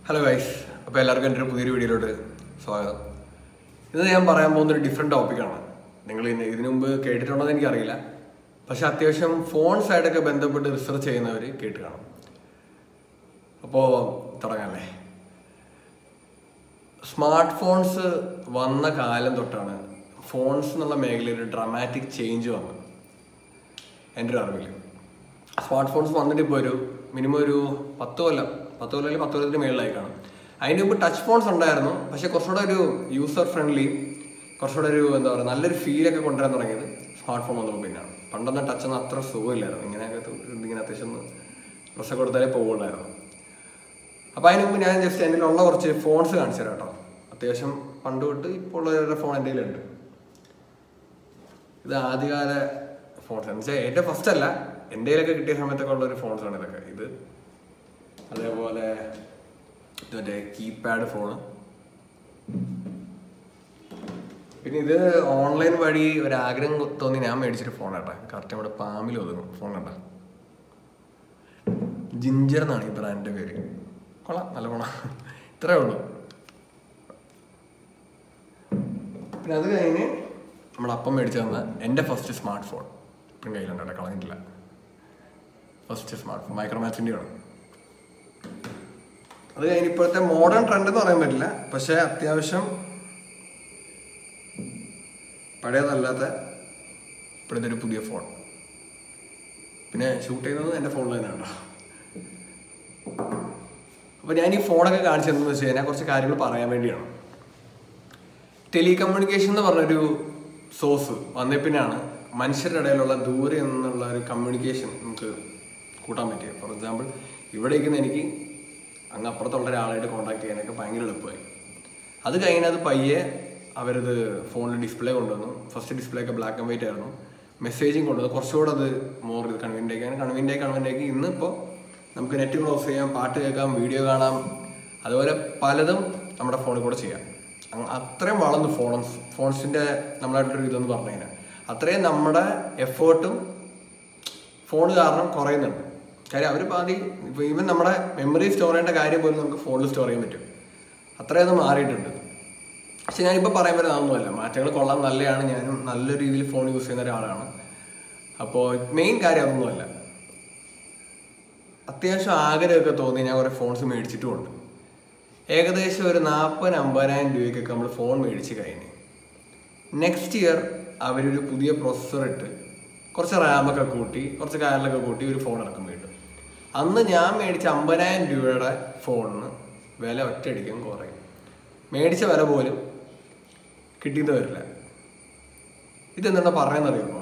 hello guys അപ്പോൾ എല്ലാവർക്കും എൻ്റെ ഒരു പുതിയൊരു വീഡിയോയിലോട്ട് സ്വാഗതം ഇന്ന് ഞാൻ പറയാൻ പോകുന്ന ഒരു ഡിഫറെൻറ്റ് ടോപ്പിക്കാണ് നിങ്ങൾ ഇന്ന് ഇതിനു മുമ്പ് കേട്ടിട്ടുണ്ടോ എന്ന് എനിക്കറിയില്ല പക്ഷെ അത്യാവശ്യം ഫോൺസ് ആയിട്ടൊക്കെ ബന്ധപ്പെട്ട് റിസർച്ച് ചെയ്യുന്നവർ കേട്ട് കാണും അപ്പോൾ തുടങ്ങാല്ലേ സ്മാർട്ട് ഫോൺസ് വന്ന കാലം തൊട്ടാണ് ഫോൺസ് എന്നുള്ള മേഖലയിൽ ഒരു ഡ്രമാറ്റിക് ചേഞ്ച് വന്നത് എൻ്റെ ഒരു അറിവിൽ സ്മാർട്ട് ഫോൺസ് വന്നിട്ട് ഇപ്പോൾ ഒരു മിനിമം ഒരു പത്ത് കൊല്ലം പത്ത് കൊല്ലം അല്ലെങ്കിൽ പത്ത് കൊല്ലത്തിന് മേളിലായി കാണും അതിന് മുമ്പ് ടച്ച് ഫോൺസ് ഉണ്ടായിരുന്നു പക്ഷെ കുറച്ചുകൂടെ ഒരു യൂസർ ഫ്രണ്ട്ലി കുറച്ചുകൂടെ ഒരു എന്താ പറയുക നല്ലൊരു ഫീലൊക്കെ കൊണ്ടുവരാൻ തുടങ്ങിയത് സ്മാർട്ട് ഫോൺ വന്നപ്പോൾ പിന്നെയാണ് പണ്ടൊന്നും ടച്ച് ഒന്നും അത്ര സുഖമില്ലായിരുന്നു ഇങ്ങനെയൊക്കെ തു- ഇങ്ങനെ അത്യാവശ്യം ഒന്ന് ഡ്രസ്സൊക്കെ കൊടുത്താലേ പോകുള്ളായിരുന്നു അപ്പോൾ അതിന് മുമ്പ് ഞാൻ ജസ്റ്റ് എൻ്റെ ഉള്ള കുറച്ച് ഫോൺസ് കാണിച്ചു തരാം കേട്ടോ അത്യാവശ്യം പണ്ട് തൊട്ട് ഇപ്പോൾ ഉള്ള ഫോൺ എൻ്റെ കയ്യിലുണ്ട് ഇത് ആദ്യകാല ഫോൺസ് എന്ന് വെച്ചാൽ എൻ്റെ ഫസ്റ്റ് അല്ല എൻ്റെ കയ്യിലൊക്കെ കിട്ടിയ സമയത്തൊക്കെ ഉള്ള ഒരു ഫോൺസ് ആണ് ഇതൊക്കെ ഇത് അതേപോലെ ഇത് മറ്റേ കീപാഡ് ഫോണ് പിന്നെ ഇത് ഓൺലൈൻ വഴി ഒരു ആഗ്രഹം തോന്നി ഞാൻ മേടിച്ചൊരു ഫോൺ കേട്ടോ കറക്റ്റ് നമ്മുടെ പാമിൽ ഒതുങ്ങും ഫോൺ കണ്ട ജിഞ്ചർ എന്നാണ് ഈ ബ്രാൻഡിന്റെ പേര് കൊള്ളാം നല്ല ഫോണാ ഇത്രേ ഉള്ളൂ പിന്നെ അത് കഴിഞ്ഞ് നമ്മുടെ അപ്പം മേടിച്ചു തന്ന എൻ്റെ ഫസ്റ്റ് സ്മാർട്ട് ഫോൺ ഇപ്പം കയ്യിലുണ്ട് കേട്ടോ കളഞ്ഞിട്ടില്ല ഫസ്റ്റ് സ്മാർട്ട് ഫോൺ മൈക്രോമാക്സിൻ്റെ ആണ് അത് കഴിഞ്ഞ് ഇപ്പോഴത്തെ മോഡേൺ ട്രെൻഡ് എന്ന് പറയാൻ പറ്റില്ല പക്ഷേ അത്യാവശ്യം പഴയതല്ലാത്ത ഇപ്പോഴത്തെ ഒരു പുതിയ ഫോൺ പിന്നെ ഷൂട്ട് ചെയ്യുന്നത് എൻ്റെ ഫോണിൽ തന്നെയാണ് കേട്ടോ അപ്പോൾ ഞാൻ ഈ ഫോണൊക്കെ കാണിച്ചതെന്ന് വെച്ച് കഴിഞ്ഞാൽ കുറച്ച് കാര്യങ്ങൾ പറയാൻ വേണ്ടിയാണ് ടെലികമ്മ്യൂണിക്കേഷൻ എന്ന് പറഞ്ഞൊരു സോഴ്സ് വന്നേ പിന്നെയാണ് മനുഷ്യരുടെ ഇടയിലുള്ള ദൂരെ നിന്നുള്ള ഒരു കമ്മ്യൂണിക്കേഷൻ നമുക്ക് കൂട്ടാൻ പറ്റിയത് ഫോർ എക്സാമ്പിൾ ഇവിടെ ഇരിക്കുന്ന എനിക്ക് അങ്ങ് അപ്പുറത്തുള്ള ഒരാളായിട്ട് കോൺടാക്ട് ചെയ്യാനൊക്കെ ഭയങ്കര എളുപ്പമായി അത് കഴിഞ്ഞ് അത് പയ്യെ അവരത് ഫോണിൽ ഡിസ്പ്ലേ കൊണ്ടുവന്നു ഫസ്റ്റ് ഡിസ്പ്ലേ ഒക്കെ ബ്ലാക്ക് ആൻഡ് വൈറ്റ് ആയിരുന്നു മെസ്സേജിങ് കൊണ്ടുവന്നു കുറച്ചുകൂടെ അത് മോർ ഇത് കൺവീനിയൻ്റ് ആക്കി അങ്ങനെ കൺവീനിയൻ്റ് ആയി കൺവീനിയൻ്റ് ആക്കി ഇന്നിപ്പോൾ നമുക്ക് നെറ്റ് ക്ലോസ് ചെയ്യാം പാട്ട് കേൾക്കാം വീഡിയോ കാണാം അതുപോലെ പലതും നമ്മുടെ ഫോണിൽ കൂടെ ചെയ്യാം അങ്ങ് അത്രയും വളർന്നു ഫോൺസ് ഫോൺസിൻ്റെ നമ്മളായിട്ടൊരു ഇതെന്ന് പറഞ്ഞു കഴിഞ്ഞാൽ അത്രയും നമ്മുടെ എഫേർട്ടും ഫോൺ കാരണം കുറയുന്നുണ്ട് കാര്യം അവർ പാതി ഇപ്പോൾ ഈവൻ നമ്മുടെ മെമ്മറി സ്റ്റോർ ചെയ്യേണ്ട കാര്യം പോലും നമുക്ക് ഫോണിൽ സ്റ്റോർ ചെയ്യാൻ പറ്റും അത്രയും അത് മാറിയിട്ടുണ്ട് പക്ഷെ ഞാനിപ്പോൾ പറയാൻ പറ്റുന്ന അതൊന്നുമല്ല മാറ്റങ്ങൾ കൊള്ളാൻ നല്ലതാണ് ഞാനും നല്ല രീതിയിൽ ഫോൺ യൂസ് ചെയ്യുന്ന ഒരാളാണ് അപ്പോൾ മെയിൻ കാര്യം അതൊന്നുമല്ല അത്യാവശ്യം ആഗ്രഹമൊക്കെ തോന്നി ഞാൻ കുറേ ഫോൺസ് മേടിച്ചിട്ടുമുണ്ട് ഏകദേശം ഒരു നാൽപ്പത് അമ്പതിനായിരം രൂപയ്ക്കൊക്കെ നമ്മൾ ഫോൺ മേടിച്ച് കഴിഞ്ഞ് നെക്സ്റ്റ് ഇയർ അവരൊരു പുതിയ പ്രൊസസ്സർ ഇട്ട് കുറച്ച് റാമൊക്കെ കൂട്ടി കുറച്ച് കാര്യങ്ങളൊക്കെ കൂട്ടി ഒരു ഫോൺ ഇറക്കും വീണ്ടും അന്ന് ഞാൻ മേടിച്ച അമ്പതിനായിരം രൂപയുടെ ഫോണിന് വില ഒറ്റയടിക്കും കുറയും മേടിച്ച വില പോലും കിട്ടിയത് വരില്ല ഇതെന്താ പറയുന്നറിയുമോ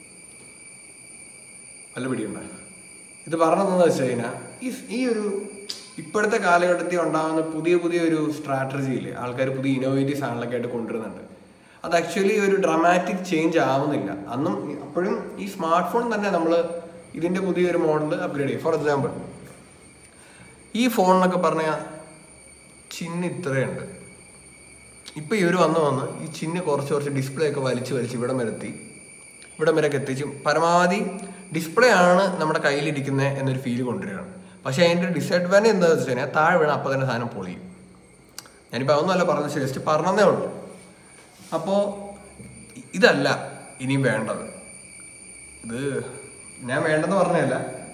വല്ല പിടിയുണ്ടോ ഇത് പറഞ്ഞതെന്ന് വെച്ച് കഴിഞ്ഞാൽ ഈ ഈ ഒരു ഇപ്പോഴത്തെ കാലഘട്ടത്തിൽ ഉണ്ടാകുന്ന പുതിയ പുതിയ ഒരു സ്ട്രാറ്റജിയിൽ ആൾക്കാർ പുതിയ ഇന്നോവേറ്റീവ് സാധനങ്ങളൊക്കെ ആയിട്ട് കൊണ്ടുവരുന്നുണ്ട് അത് ആക്ച്വലി ഒരു ഡ്രമാറ്റിക് ചേഞ്ച് ആവുന്നില്ല അന്നും അപ്പോഴും ഈ സ്മാർട്ട് ഫോൺ തന്നെ നമ്മൾ ഇതിൻ്റെ പുതിയൊരു മോഡൽ അപ്ഗ്രേഡ് ചെയ്യും ഫോർ എക്സാമ്പിൾ ഈ ഫോൺ എന്നൊക്കെ പറഞ്ഞാൽ ചിഹ്നം ഇത്രയുണ്ട് ഇപ്പം ഇവർ വന്ന് വന്ന് ഈ ചിഹ്നം കുറച്ച് കുറച്ച് ഡിസ്പ്ലേ ഒക്കെ വലിച്ച് വലിച്ച് ഇവിടം വരെത്തി ഇവിടം വരെ എത്തിച്ചു പരമാവധി ഡിസ്പ്ലേ ആണ് നമ്മുടെ കയ്യിലിരിക്കുന്നത് എന്നൊരു ഫീൽ കൊണ്ടുവരികയാണ് പക്ഷേ അതിൻ്റെ ഡിസഡ്വാൻറ്റേജ് എന്താണെന്ന് വെച്ച് കഴിഞ്ഞാൽ താഴെ വീണ അപ്പം തന്നെ സാധനം പൊളിയും ഞാനിപ്പോൾ അതൊന്നുമല്ല പറഞ്ഞത് ജസ്റ്റ് പറഞ്ഞതേ ഉള്ളൂ അപ്പോൾ ഇതല്ല ഇനിയും വേണ്ടത് ഇത് ഞാൻ വേണ്ടെന്ന് പറഞ്ഞതല്ല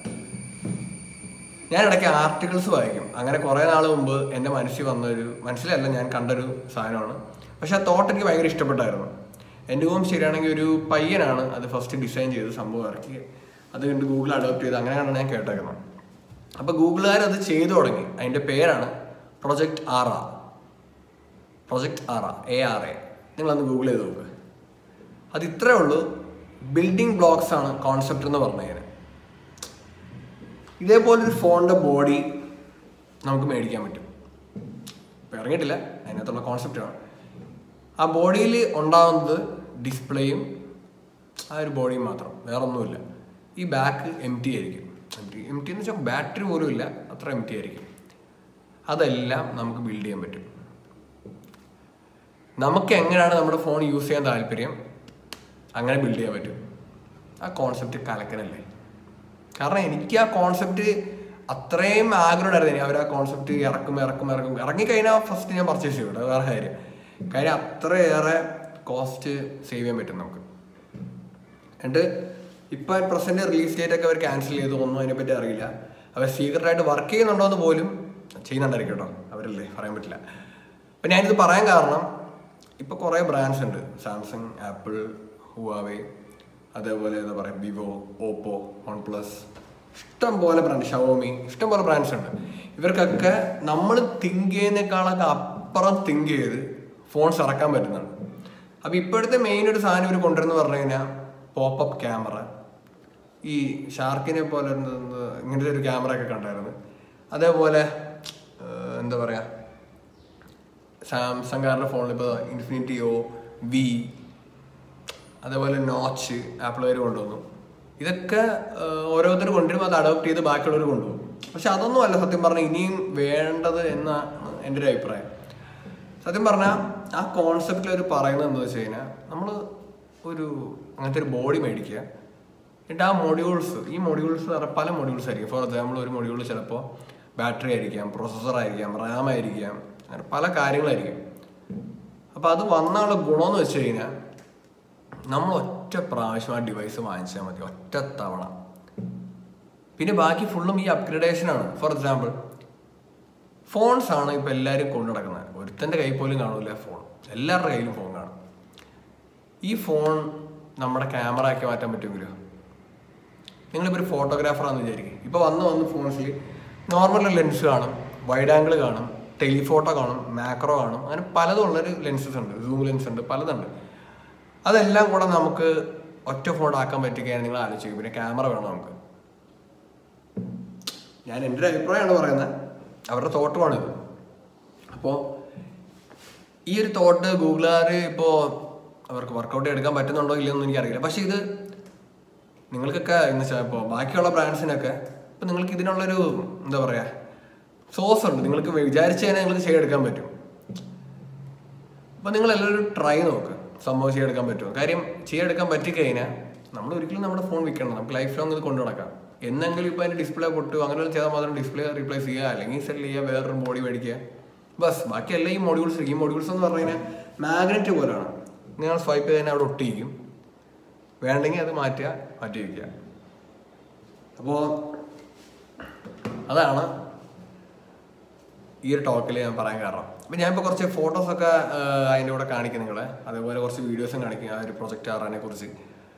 ഞാൻ ഇടയ്ക്ക് ആർട്ടിക്കിൾസ് വായിക്കും അങ്ങനെ കുറേ നാൾ മുമ്പ് എൻ്റെ മനസ്സിൽ വന്നൊരു മനസ്സിലല്ല ഞാൻ കണ്ടൊരു സാധനമാണ് പക്ഷെ ആ തോട്ട് എനിക്ക് ഭയങ്കര ഇഷ്ടപ്പെട്ടായിരുന്നു എൻ്റെ ഊഹം ശരിയാണെങ്കിൽ ഒരു പയ്യനാണ് അത് ഫസ്റ്റ് ഡിസൈൻ ചെയ്ത് സംഭവം ഇറക്കി അത് കണ്ട് ഗൂഗിൾ അഡോപ്റ്റ് ചെയ്ത് അങ്ങനെയാണ് ഞാൻ കേട്ടേക്കുന്നത് അപ്പോൾ ഗൂഗിളുകാർ അത് ചെയ്തു തുടങ്ങി അതിൻ്റെ പേരാണ് project Ara project Ara A R A നിങ്ങളന്ന് ഗൂഗിൾ ചെയ്ത് നോക്ക് അത് ഇത്രേ ഉള്ളൂ ബിൽഡിംഗ് ബ്ലോക്സ് ആണ് കോൺസെപ്റ്റ് എന്ന് പറഞ്ഞു കഴിഞ്ഞാൽ ഇതേപോലെ ഒരു ഫോണിൻ്റെ ബോഡി നമുക്ക് മേടിക്കാൻ പറ്റും ഇപ്പം ഇറങ്ങിയിട്ടില്ല അതിനകത്തുള്ള കോൺസെപ്റ്റാണ് ആ ബോഡിയിൽ ഉണ്ടാകുന്നത് ഡിസ്പ്ലേയും ആ ഒരു ബോഡിയും മാത്രം വേറെ ഒന്നുമില്ല ഈ ബാക്ക് എം ടി ആയിരിക്കും എം ടി എം ടി എന്ന് വെച്ചാൽ ബാറ്ററി പോലും ഇല്ല അത്ര എം ടി ആയിരിക്കും അതെല്ലാം നമുക്ക് ബിൽഡ് ചെയ്യാൻ പറ്റും നമുക്ക് എങ്ങനെയാണ് നമ്മുടെ ഫോൺ യൂസ് ചെയ്യാൻ താല്പര്യം അങ്ങനെ ബിൽഡ് ചെയ്യാൻ പറ്റും ആ കോൺസെപ്റ്റ് കലക്കനല്ലേ കാരണം എനിക്ക് ആ കോൺസെപ്റ്റ് അത്രയും ആഗ്രഹമായിരുന്നു അവർ ആ കോൺസെപ്റ്റ് ഇറക്കും ഇറക്കും ഇറക്കും ഇറങ്ങിക്കഴിഞ്ഞാൽ ഫസ്റ്റ് ഞാൻ പർച്ചേസ് ചെയ്യും അത് വേറെ കാര്യം കാര്യം അത്രയേറെ കോസ്റ്റ് സേവ് ചെയ്യാൻ പറ്റും നമുക്ക് എന്നിട്ട് ഇപ്പം പ്രസന്റ് റിലീസ് ഡേറ്റ് ഒക്കെ അവർ ക്യാൻസൽ ചെയ്തു ഒന്നും അതിനെപ്പറ്റി അറിയില്ല അവർ സീക്രട്ടായിട്ട് വർക്ക് ചെയ്യുന്നുണ്ടോ എന്ന് പോലും ചെയ്യുന്നുണ്ടായിരിക്കും കേട്ടോ അവരല്ലേ പറയാൻ പറ്റില്ല അപ്പം ഞാനിത് പറയാൻ കാരണം ഇപ്പോൾ കുറേ ബ്രാൻഡ്സ് ഉണ്ട് സാംസങ് ആപ്പിൾ ഹുവാവേ അതേപോലെ എന്താ പറയുക വിവോ ഓപ്പോ വൺ പ്ലസ് ഇഷ്ടം പോലെ ബ്രാൻഡ് ഷവോമി ഇഷ്ടം പോലെ ബ്രാൻഡ്സ് ഉണ്ട് ഇവർക്കൊക്കെ നമ്മൾ തിങ്ക് ചെയ്യുന്നേക്കാളൊക്കെ അപ്പുറം തിങ്ക് ചെയ്ത് ഫോൺസ് ഇറക്കാൻ പറ്റുന്നുണ്ട് അപ്പോൾ ഇപ്പോഴത്തെ മെയിൻ ഒരു സാധനം ഇവർ കൊണ്ടുവരുന്ന പറഞ്ഞു കഴിഞ്ഞാൽ പോപ്പപ്പ് ക്യാമറ ഈ ഷാർക്കിനെ പോലെ എന്ത് എന്ത് ഇങ്ങനത്തെ ഒരു ക്യാമറ ഒക്കെ കണ്ടായിരുന്നു അതേപോലെ ഏഹ്, എന്താ പറയുക സാംസങ്കാരുടെ ഫോണിൽ ഇപ്പോൾ ഇൻഫിനിറ്റി ഒ വി അതേപോലെ നോച്ച് ആപ്പിളുകാർ കൊണ്ടുവന്നു ഇതൊക്കെ ഓരോരുത്തർ കൊണ്ടുവരുമ്പോൾ അത് അഡോപ്റ്റ് ചെയ്ത് ബാക്കിയുള്ളവർ കൊണ്ടുപോകും പക്ഷെ അതൊന്നും അല്ല സത്യം പറഞ്ഞാൽ ഇനിയും വേണ്ടത് എന്നാണ് എൻ്റെ ഒരു അഭിപ്രായം സത്യം പറഞ്ഞാൽ ആ കോൺസെപ്റ്റിൽ അവർ പറയുന്നത് എന്താ വെച്ച് കഴിഞ്ഞാൽ നമ്മൾ ഒരു അങ്ങനത്തെ ഒരു ബോഡി മേടിക്കുക എന്നിട്ട് ആ മൊഡ്യൂൾസ് ഈ മൊഡ്യൂൾസ് പല മൊഡ്യൂൾസ് ആയിരിക്കും ഫോർ എക്സാമ്പിൾ ഒരു മൊഡ്യൂൾ ചിലപ്പോൾ ബാറ്ററി ആയിരിക്കാം പ്രൊസസ്സർ ആയിരിക്കാം റാം ആയിരിക്കാം അങ്ങനെ പല കാര്യങ്ങളായിരിക്കും അപ്പോൾ അത് വന്നുള്ള ഗുണമെന്ന് വെച്ച് കഴിഞ്ഞാൽ നമ്മൾ ഒറ്റ പ്രാവശ്യം ആ ഡിവൈസ് വാങ്ങിച്ചാൽ മതി ഒറ്റ തവണ പിന്നെ ബാക്കി ഫുള്ളും ഈ അപ്ഗ്രഡേഷൻ ആണ് ഫോർ എക്സാമ്പിൾ ഫോൺസ് ആണ് ഇപ്പൊ എല്ലാവരും കൊണ്ടു നടക്കുന്നത് ഒരുത്തന്റെ കൈ പോലും കാണൂല ഫോൺ എല്ലാവരുടെ കയ്യിലും ഫോൺ കാണും ഈ ഫോൺ നമ്മുടെ ക്യാമറ ആക്കി മാറ്റാൻ പറ്റുമെങ്കിലോ നിങ്ങളിപ്പോൾ ഒരു ഫോട്ടോഗ്രാഫറാണെന്ന് വിചാരിക്കും ഇപ്പോൾ വന്ന് വന്ന് ഫോൺസിൽ നോർമൽ ലെൻസ് കാണും വൈഡ് ആംഗിൾ കാണും ടെലിഫോട്ടോ കാണും മാക്രോ കാണും അങ്ങനെ പലതും ഉള്ളൊരു ലെൻസസ് ഉണ്ട് സൂം ലെൻസ് ഉണ്ട് പലതുണ്ട് അതെല്ലാം കൂടെ നമുക്ക് ഒറ്റ ഫോൺ ആക്കാൻ പറ്റുകയാണ് നിങ്ങൾ ആലോചിക്കും പിന്നെ ക്യാമറ വേണം നമുക്ക് ഞാൻ എൻ്റെ ഒരു അഭിപ്രായമാണ് പറയുന്നത് അവരുടെ തോട്ടുമാണിത് അപ്പോൾ ഈ ഒരു തോട്ട് ഗൂഗിളുകാർ ഇപ്പോൾ അവർക്ക് വർക്കൗട്ട് എടുക്കാൻ പറ്റുന്നുണ്ടോ ഇല്ലയെന്ന് എനിക്കറിയില്ല പക്ഷേ ഇത് നിങ്ങൾക്കൊക്കെ എന്ന് വെച്ചാൽ ഇപ്പോൾ ബാക്കിയുള്ള ബ്രാൻഡ്സിനൊക്കെ ഇപ്പം നിങ്ങൾക്ക് ഇതിനുള്ളൊരു എന്താ പറയുക സോഴ്സ് ഉണ്ട് നിങ്ങൾക്ക് വിചാരിച്ചു കഴിഞ്ഞാൽ നിങ്ങൾക്ക് ചെയ്തെടുക്കാൻ പറ്റും അപ്പം നിങ്ങൾ എല്ലാവരും ട്രൈ നോക്കുക സംഭവം ചെയ്തെടുക്കാൻ പറ്റുമോ കാര്യം ചെയ്തെടുക്കാൻ പറ്റിക്കഴിഞ്ഞാൽ നമ്മൾ ഒരിക്കലും നമ്മുടെ ഫോൺ വിൽക്കണം നമുക്ക് ലൈഫ് ലോങ് ഇത് കൊണ്ടു നടക്കാം എന്നെങ്കിലും ഇപ്പോൾ അതിൻ്റെ ഡിസ്പ്ലേ പൊട്ടു അങ്ങനെ ചെയ്താൽ മാത്രം ഡിസ്പ്ലേ റീപ്ലേസ് ചെയ്യുക അല്ലെങ്കിൽ സെൽ ചെയ്യുക വേറൊരു ബോഡി മേടിക്കുക ബസ് ബാക്കിയെല്ലാം ഈ മോഡ്യൂൾസ് ഈ മോഡ്യൂൾസ് എന്ന് പറഞ്ഞു കഴിഞ്ഞാൽ മാഗ്നറ്റ് പോലെയാണ് നിങ്ങൾ സ്വൈപ്പ് ചെയ്ത് കഴിഞ്ഞാൽ അവിടെ ഒട്ടിയിരിക്കും വേണ്ടെങ്കിൽ അത് മാറ്റുക മാറ്റി വയ്ക്കുക അപ്പോൾ അതാണ് ഈ ഒരു ടോക്കിൽ ഞാൻ പറയാൻ കാരണം അപ്പം ഞാനിപ്പോൾ കുറച്ച് ഫോട്ടോസൊക്കെ അതിൻ്റെ കൂടെ കാണിക്കും നിങ്ങളെ അതേപോലെ കുറച്ച് വീഡിയോസും കാണിക്കും ആ ഒരു പ്രൊജക്റ്റ് ആറാനെ കുറിച്ച്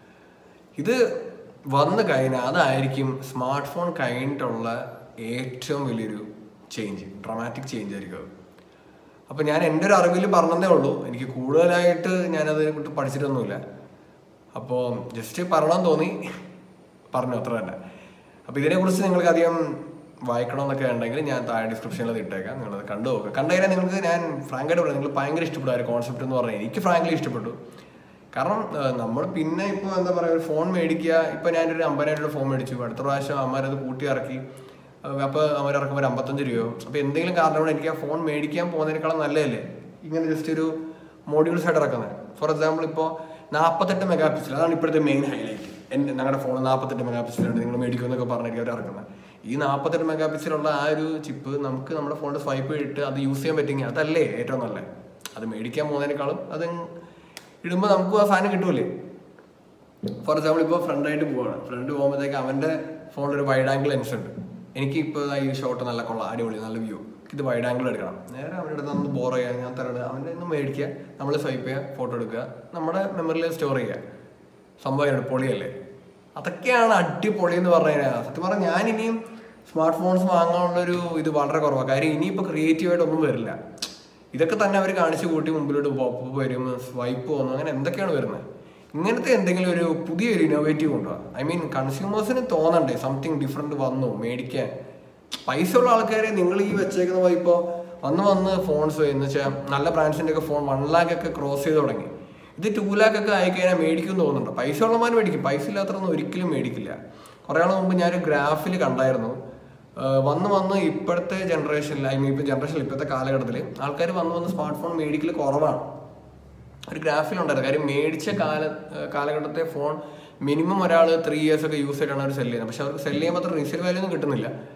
ഇത് വന്നു കഴിഞ്ഞാൽ അതായിരിക്കും സ്മാർട്ട് ഫോൺ കഴിഞ്ഞിട്ടുള്ള ഏറ്റവും വലിയൊരു ചേഞ്ച് ഡ്രമാറ്റിക് ചേഞ്ച് ആയിരിക്കും അത് അപ്പോൾ ഞാൻ എൻ്റെ ഒരു അറിവിൽ പറഞ്ഞതേ ഉള്ളൂ എനിക്ക് കൂടുതലായിട്ട് ഞാനത് കൊണ്ട് പഠിച്ചിട്ടൊന്നുമില്ല അപ്പോൾ ജസ്റ്റ് പറയണം തോന്നി പറഞ്ഞു അത്ര തന്നെ അപ്പോൾ ഇതിനെക്കുറിച്ച് നിങ്ങൾക്ക് അധികം വായിക്കണമെന്നൊക്കെ ഉണ്ടെങ്കിൽ ഞാൻ താഴെ ഡിസ്ക്രിപ്ഷനിൽ അത് ഇട്ടേക്കാം നിങ്ങളത് കണ്ടു നോക്കുക കണ്ടു കഴിഞ്ഞാൽ നിങ്ങൾക്ക് ഞാൻ ഫ്രാങ്കായിട്ട് പറയാം നിങ്ങൾ ഭയങ്കര ഇഷ്ടപ്പെട്ടു ആ ഒരു കോൺസെപ്റ്റ് എന്ന് പറഞ്ഞാൽ എനിക്ക് ഫ്രാങ്ക്ലി ഇഷ്ടപ്പെട്ടു കാരണം നമ്മൾ പിന്നെ ഇപ്പോൾ എന്താ പറയുക ഒരു ഫോൺ മേടിക്കുക ഇപ്പോൾ ഞാനൊരു അമ്പതിനായിരം രൂപ ഫോൺ മേടിച്ചു അടുത്ത പ്രാവശ്യം അമ്മമാരത് കൂട്ടി ഇറക്കി അപ്പോൾ അവർ ഇറക്കുമ്പോൾ ഒരു അമ്പത്തഞ്ച് രൂപയോ അപ്പോൾ എന്തെങ്കിലും കാരണം കൊണ്ട് എനിക്ക് ആ ഫോൺ മേടിക്കാൻ പോകുന്നതിനേക്കാളും നല്ലതല്ലേ ഇങ്ങനെ ജസ്റ്റ് ഒരു മോഡ്യൂൾസ് ആയിട്ട് ഇറക്കുന്നത് ഫോർ എക്സാമ്പിൾ ഇപ്പോൾ നാൽപ്പത്തെട്ട് മെഗാ പിക്സൽ അതാണ് ഇപ്പോഴത്തെ മെയിൻ ഹൈലൈറ്റ് എൻ്റെ ഞങ്ങളുടെ ഫോൺ നാൽപ്പത്തെട്ട് മെഗാ പിക്സലുണ്ട് നിങ്ങൾ മേടിക്കുമെന്നൊക്കെ പറഞ്ഞിരിക്കും അവർ ഇറക്കുന്നത് ഈ നാൽപ്പത്തെട്ട് മെഗാ പിക്സലുള്ള ആ ഒരു ചിപ്പ് നമുക്ക് നമ്മുടെ ഫോണിൽ സ്വൈപ്പ് ചെയ്തിട്ട് അത് യൂസ് ചെയ്യാൻ പറ്റുമെങ്കിൽ അതല്ലേ ഏറ്റവും നല്ലത് അത് മേടിക്കാൻ പോകുന്നതിനേക്കാളും അത് ഇടുമ്പോൾ നമുക്ക് ആ സാധനം കിട്ടൂലേ ഫോർ എക്സാമ്പിൾ ഇപ്പോൾ ഫ്രണ്ടായിട്ട് പോവാണ് ഫ്രണ്ട് പോകുമ്പോഴത്തേക്ക് അവൻ്റെ ഫോണിൽ ഒരു വൈഡ് ആംഗിൾ ലെൻസ് ഉണ്ട് എനിക്ക് ഇപ്പോൾ ഈ ഷോട്ട് നല്ല കൊള്ളാം അടിപൊളി നല്ല വ്യൂ ഇത് വൈഡ് ആംഗിൾ എടുക്കണം നേരെ അവൻ്റെ അടുത്ത് നമ്മൾ ബോർ ചെയ്യുക ഞാൻ തരണം അവൻ്റെ നിന്ന് മേടിക്കുക നമ്മൾ സ്വൈപ്പ് ചെയ്യുക ഫോട്ടോ എടുക്കുക നമ്മുടെ മെമ്മറിയിൽ സ്റ്റോർ ചെയ്യുക സംഭവം പൊളിയല്ലേ അതൊക്കെയാണ് അടിപൊളി എന്ന് പറഞ്ഞു കഴിഞ്ഞാൽ സത്യം പറഞ്ഞാൽ ഞാൻ ഇനിയും സ്മാർട്ട് ഫോൺസ് വാങ്ങാനുള്ളൊരു ഇത് വളരെ കുറവാണ് കാര്യം ഇനിയിപ്പോൾ ക്രിയേറ്റീവായിട്ട് ഒന്നും വരില്ല ഇതൊക്കെ തന്നെ അവർ കാണിച്ചു കൂട്ടി മുമ്പിലോട്ട് പോപ്പ് വരും സ്വൈപ്പ് വന്നു അങ്ങനെ എന്തൊക്കെയാണ് വരുന്നത് ഇങ്ങനത്തെ എന്തെങ്കിലും ഒരു പുതിയൊരു ഇന്നോവേറ്റീവ് കൊണ്ടുപോകാം ഐ മീൻ കൺസ്യൂമേഴ്സിന് തോന്നണ്ടേ സംതിങ് ഡിഫറെന്റ് വന്നു മേടിക്കാൻ പൈസ ഉള്ള ആൾക്കാരെ നിങ്ങൾ ഈ വെച്ചേക്കുന്ന ഇപ്പോൾ വന്ന് വന്ന് ഫോൺസ് എന്ന് വെച്ചാൽ നല്ല ബ്രാൻഡ്സിന്റെ ഒക്കെ ഫോൺ വൺ ലാക്ക് ഒക്കെ ക്രോസ് ചെയ്ത് തുടങ്ങി ഇത് ടു ലാക്ക് ഒക്കെ ആയിക്കഴിഞ്ഞാൽ മേടിക്കും തോന്നുന്നുണ്ടോ പൈസ ഉള്ളമാർ മേടിക്കും പൈസ ഇല്ലാത്തതൊന്നും ഒരിക്കലും മേടിക്കില്ല കുറേ നാൾ മുമ്പ് ഞാനൊരു ഗ്രാഫിൽ കണ്ടായിരുന്നു ആഹ് വന്ന് വന്ന് ഇപ്പോഴത്തെ ജനറേഷനിൽ ഐ മീൻ ഇപ്പോൾ ജനറേഷനിൽ ഇപ്പോഴത്തെ കാലഘട്ടത്തിൽ ആൾക്കാർ വന്ന് വന്ന് സ്മാർട്ട് ഫോൺ മേടിക്കൽ കുറവാണ് ഒരു ഗ്രാഫിലുണ്ടായിരുന്നു കാര്യം മേടിച്ച കാല ഏഹ് കാലഘട്ടത്തെ ഫോൺ മിനിമം ഒരാൾ ത്രീ ഇയേഴ്സ് ഒക്കെ യൂസ് ചെയ്തിട്ടാണ് അവർ സെല് ചെയ്യുന്നത് പക്ഷെ അവർക്ക് സെല് ചെയ്യുമ്പോൾ അത്ര റീസെയിൽ വാല്യൂ ഒന്നും കിട്ടുന്നില്ല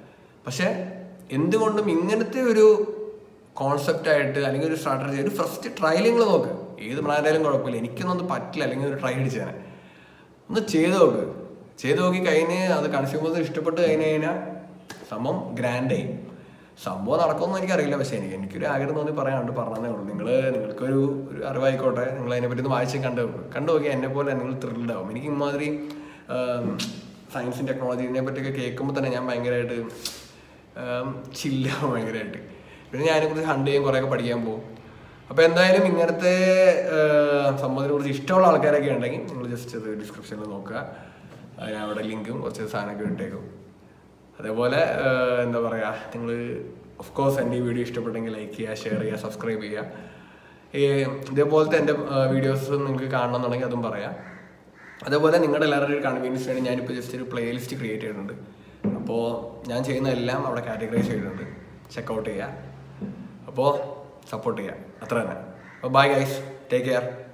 പക്ഷെ എന്തുകൊണ്ടും ഇങ്ങനത്തെ ഒരു കോൺസെപ്റ്റ് ആയിട്ട് അല്ലെങ്കിൽ ഒരു സ്ട്രാറ്റജി ഒരു ഫസ്റ്റ് ട്രയൽ നിങ്ങൾ നോക്ക് ഏത് ബ്രാൻഡായാലും കുഴപ്പമില്ല എനിക്കൊന്നും അത് പറ്റില്ല അല്ലെങ്കിൽ ഒരു ട്രൈ അടിച്ചേനെ ഒന്ന് ചെയ്ത് നോക്ക് ചെയ്ത് നോക്കി കഴിഞ്ഞ് അത് കൺസ്യൂമേഴ്സ് ഇഷ്ടപ്പെട്ട് കഴിഞ്ഞ് കഴിഞ്ഞാൽ സംഭവം ഗ്രാൻഡായി സംഭവം നടക്കുമെന്ന് എനിക്കറിയില്ല പക്ഷേ എനിക്ക് എനിക്കൊരു ആഗ്രഹം തോന്നി പറയാണ്ട് പറഞ്ഞതേ ഉള്ളൂ നിങ്ങൾ നിങ്ങൾക്കൊരു ഒരു അറിവായിക്കോട്ടെ നിങ്ങൾ അതിനെപ്പറ്റി ഒന്ന് വായിച്ച് കണ്ടു നോക്ക് കണ്ടു നോക്കി എന്നെ പോലെ നിങ്ങൾ ത്രില്ഡ് ആവും എനിക്ക് ഇമാതിരി സയൻസും ടെക്നോളജി ഇതിനെ പറ്റിയൊക്കെ കേൾക്കുമ്പോൾ തന്നെ ഞാൻ ഭയങ്കരമായിട്ട് ചില്ലാവും ഭയങ്കരമായിട്ട് പിന്നെ ഞാൻ അതിനെക്കുറിച്ച് ഹണ്ട് ചെയ്യാൻ കുറേയൊക്കെ പഠിക്കാൻ പോകും അപ്പോൾ എന്തായാലും ഇങ്ങനത്തെ സംഭവത്തിനെ കുറിച്ച് ഇഷ്ടമുള്ള ആൾക്കാരൊക്കെ ഉണ്ടെങ്കിൽ നിങ്ങൾ ജസ്റ്റ് അത് ഡിസ്ക്രിപ്ഷനിൽ നോക്കുക അത് ഞാൻ അവിടെ ലിങ്കും കുറച്ച് സാധനമൊക്കെ ഇട്ടേക്കും അതേപോലെ ആഹ് എന്താ പറയുക നിങ്ങൾ ഓഫ് കോഴ്സ് എൻ്റെ ഈ വീഡിയോ ഇഷ്ടപ്പെട്ടെങ്കിൽ ലൈക്ക് ചെയ്യുക ഷെയർ ചെയ്യുക സബ്സ്ക്രൈബ് ചെയ്യുക ഈ ഇതേപോലത്തെ എൻ്റെ വീഡിയോസ് നിങ്ങൾക്ക് കാണണമെന്നുണ്ടെങ്കിൽ അതും പറയാം അതേപോലെ നിങ്ങളുടെ എല്ലാവരുടെയും ഒരു കൺവീനിയൻസ് വേണ്ടി ഞാനിപ്പോൾ ജസ്റ്റ് ഒരു പ്ലേലിസ്റ്റ് ക്രിയേറ്റ് ചെയ്തിട്ടുണ്ട് അപ്പോൾ ഞാൻ ചെയ്യുന്ന എല്ലാം അവിടെ കാറ്റഗറൈസ് ചെയ്തിട്ടുണ്ട് ചെക്കൗട്ട് ചെയ്യുക അപ്പോൾ സപ്പോർട്ട് ചെയ്യുക അത്ര തന്നെ അപ്പോൾ ബൈ ഗൈസ് ടേക്ക് കെയർ